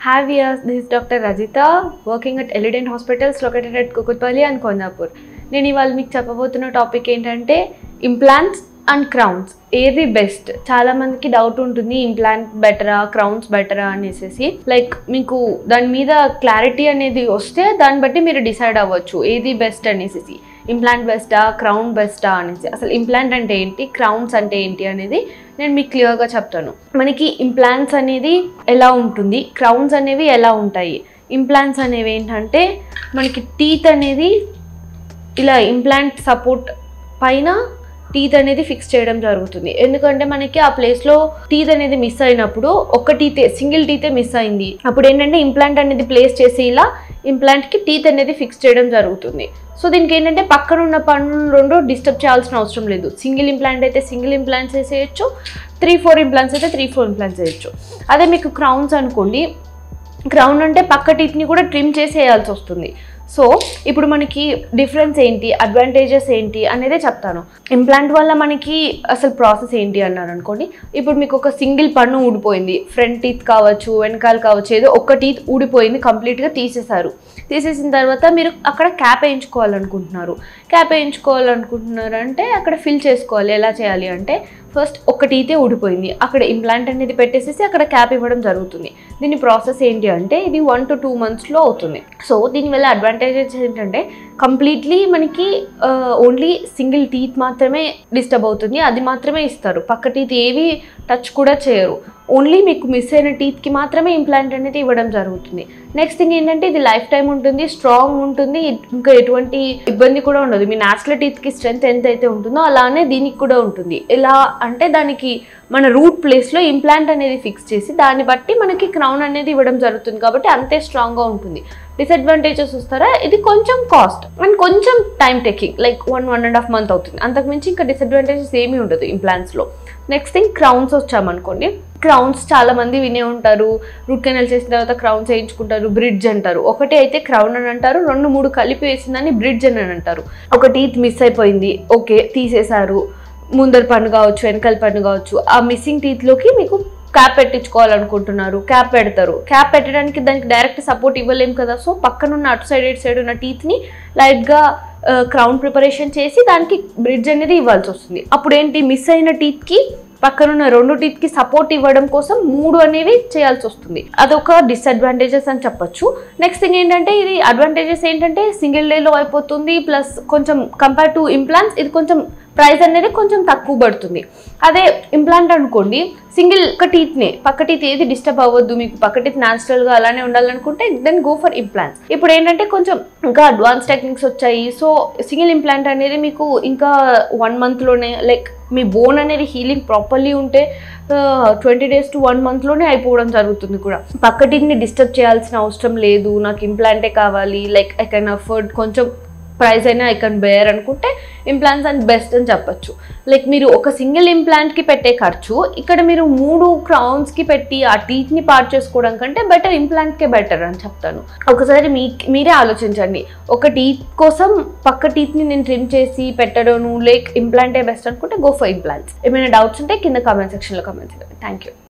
Hi viewers, this is Dr. Rajita working at Elident Hospitals located at Kukutpalli and Kondapur. నేను ఇవాళ మీకు చెప్పబోతున్న topic ఏంటంటే implants and crowns ఏది best చాలా మందికి డౌట్ ఉంటుంది ఇంప్లాంట్ బెటరా క్రౌన్స్ బెటరా అనేసి లైక్ మీకు దాని మీద క్లారిటీ అనేది వస్తే దాన్ని బట్టి మీరు డిసైడ్ అవ్వచ్చు ఏది బెస్ట్ అనేసి ఇంప్లాంట్ బెస్టా క్రౌన్ బెస్టా అనేసి అసలు ఇంప్లాంట్ అంటే ఏంటి క్రౌన్స్ అంటే ఏంటి అనేది నేను మీకు క్లియర్గా చెప్తాను మనకి ఇంప్లాంట్స్ అనేది ఎలా ఉంటుంది క్రౌన్స్ అనేవి ఎలా ఉంటాయి ఇంప్లాంట్స్ అనేవి ఏంటంటే మనకి టీత్ అనేది ఇలా ఇంప్లాంట్ సపోర్ట్ పైన టీత్ అనేది ఫిక్స్ చేయడం జరుగుతుంది ఎందుకంటే మనకి ఆ ప్లేస్లో టీత్ అనేది మిస్ అయినప్పుడు ఒక్క టీతే సింగిల్ టీతే మిస్ అయింది అప్పుడు ఏంటంటే ఇంప్లాంట్ అనేది ప్లేస్ చేసి ఇలా ఇంప్లాంట్కి టీత్ అనేది ఫిక్స్ చేయడం జరుగుతుంది సో దీనికి ఏంటంటే పక్కన ఉన్న పనులు రెండు డిస్టర్బ్ చేయాల్సిన అవసరం లేదు సింగిల్ ఇంప్లాంట్ అయితే సింగిల్ ఇంప్లాంట్స్ వేసేయచ్చు త్రీ ఫోర్ ఇంప్లాంట్స్ అయితే త్రీ ఫోర్ ఇంప్లాంట్స్ వేయచ్చు అదే మీకు క్రౌన్స్ అనుకోండి క్రౌన్ అంటే పక్క టీత్ని కూడా ట్రిమ్ చేసి వేయాల్సి వస్తుంది సో ఇప్పుడు మనకి డిఫరెన్స్ ఏంటి అడ్వాంటేజెస్ ఏంటి అనేదే చెప్తాను ఇంప్లాంట్ వల్ల మనకి అసలు ప్రాసెస్ ఏంటి అన్నారు అనుకోండి ఇప్పుడు మీకు ఒక సింగిల్ పన్ను ఊడిపోయింది ఫ్రంట్ టీత్ కావచ్చు వెనకాల కావచ్చు ఏదో ఒక టీత్ ఊడిపోయింది కంప్లీట్గా తీసేశారు తీసేసిన తర్వాత మీరు అక్కడ క్యాప్ వేయించుకోవాలనుకుంటున్నారు క్యాప్ వేయించుకోవాలనుకుంటున్నారు అంటే అక్కడ ఫిల్ చేసుకోవాలి ఎలా చేయాలి అంటే ఫస్ట్ ఒక టీతే ఊడిపోయింది అక్కడ ఇంప్లాంట్ అనేది పెట్టేసేసి అక్కడ క్యాప్ ఇవ్వడం జరుగుతుంది దీని ప్రాసెస్ ఏంటి అంటే ఇది వన్ టు టూ మంత్స్లో అవుతుంది సో దీనివల్ల అడ్వాంటేజెస్ ఏంటంటే కంప్లీట్లీ మనకి ఓన్లీ సింగిల్ టీత్ మాత్రమే డిస్టర్బ్ అవుతుంది అది మాత్రమే ఇస్తారు పక్క టీత్ ఏవి టచ్ కూడా చేయరు ఓన్లీ మీకు మిస్ అయిన టీత్కి మాత్రమే ఇంప్లాంట్ అనేది ఇవ్వడం జరుగుతుంది నెక్స్ట్ థింగ్ ఏంటంటే ఇది లైఫ్ టైం ఉంటుంది స్ట్రాంగ్ ఉంటుంది ఇంకా ఎటువంటి ఇబ్బంది కూడా ఉండదు మీ న్యాచురల్ టీత్కి స్ట్రెంత్ ఎంత అయితే ఉంటుందో అలానే దీనికి కూడా ఉంటుంది ఎలా అంటే దానికి మన రూట్ ప్లేస్లో ఇంప్లాంట్ అనేది ఫిక్స్ చేసి దాన్ని బట్టి మనకి క్రౌన్ అనేది ఇవ్వడం జరుగుతుంది కాబట్టి అంతే స్ట్రాంగ్గా ఉంటుంది డిసడ్వాంటేజెస్ వస్తారా ఇది కొంచెం కాస్ట్ అండ్ కొంచెం time taking like one one and half month అవుతుంది అంతకుమించి ఇంకా డిసడ్వాంటేజెస్ ఏమీ ఉండదు ఇంప్లాంట్స్లో నెక్స్ట్ థింగ్ క్రౌన్స్ వచ్చామనుకోండి క్రౌన్స్ చాలా మంది వినే ఉంటారు రూట్ కెనల్ చేసిన తర్వాత క్రౌన్స్ వేయించుకుంటారు బ్రిడ్జ్ అంటారు ఒకటి అయితే క్రౌన్ అని అంటారు రెండు మూడు కలిపి వేసిందని బ్రిడ్జ్ అని అంటారు ఒక టీత్ మిస్ అయిపోయింది ఓకే తీసేశారు ముందర పన్ను కావచ్చు వెనకాల పన్ను కావచ్చు ఆ మిస్సింగ్ టీత్లోకి మీకు క్యాప్ పెట్టించుకోవాలనుకుంటున్నారు క్యాప్ పెడతారు క్యాప్ పెట్టడానికి దానికి డైరెక్ట్ సపోర్ట్ ఇవ్వలేం కదా సో పక్కనున్న అటు సైడ్ ఇటు సైడ్ ఉన్న టీత్ని లైట్గా క్రౌన్ ప్రిపరేషన్ చేసి దానికి బ్రిడ్జ్ అనేది ఇవ్వాల్సి వస్తుంది అప్పుడు ఏంటి మిస్ అయిన టీత్కి పక్కనున్న రెండు టీత్కి సపోర్ట్ ఇవ్వడం కోసం మూడు అనేవి చేయాల్సి వస్తుంది అదొక డిసడ్వాంటేజెస్ అని చెప్పొచ్చు నెక్స్ట్ థింగ్ ఏంటంటే ఇది అడ్వాంటేజెస్ ఏంటంటే సింగిల్ డేలో అయిపోతుంది ప్లస్ కొంచెం కంపేర్ టు ఇంప్లాంట్స్ ఇది కొంచెం ప్రైస్ అనేది కొంచెం తక్కువ పడుతుంది అదే ఇంప్లాంట్ అనుకోండి సింగిల్ ఒక టీత్నే పక్క టీత్ ఏది డిస్టర్బ్ అవ్వద్దు మీకు పక్క టీత్ న్యాచురల్గా అలానే ఉండాలనుకుంటే దెన్ గో ఫర్ ఇంప్లాంట్స్ ఇప్పుడు ఏంటంటే కొంచెం ఇంకా అడ్వాన్స్ టెక్నిక్స్ వచ్చాయి సో సింగిల్ ఇంప్లాంట్ అనేది మీకు ఇంకా వన్ మంత్లోనే లైక్ మీ బోన్ అనేది హీలింగ్ ప్రాపర్లీ ఉంటే ట్వంటీ డేస్ టు వన్ మంత్లోనే అయిపోవడం జరుగుతుంది కూడా పక్క టీత్ని డిస్టర్బ్ చేయాల్సిన అవసరం లేదు నాకు ఇంప్లాంటే కావాలి లైక్ ఐ కెన్ అఫోర్డ్ కొంచెం ప్రైస్ అయినా ఐ కెన్ బేర్ అనుకుంటే ఇంప్లాంట్స్ అండ్ బెస్ట్ అని చెప్పొచ్చు లైక్ మీరు ఒక సింగిల్ ఇంప్లాంట్కి పెట్టే ఖర్చు ఇక్కడ మీరు మూడు క్రౌన్స్కి పెట్టి ఆ టీత్ని పార్ట్ చేసుకోవడం కంటే బెటర్ ఇంప్లాంట్కే బెటర్ అని చెప్తాను ఒకసారి మీ మీరే ఆలోచించండి ఒక టీత్ కోసం పక్క టీత్ని నేను ట్రిమ్ చేసి పెట్టడం లైక్ ఇంప్లాంటే బెస్ట్ అనుకుంటే గో ఫర్ ఇంప్లాంట్స్ ఏమైనా డౌట్స్ ఉంటే కింద కామెంట్ సెక్షన్లో కామెంట్ చేయండి థ్యాంక్ యూ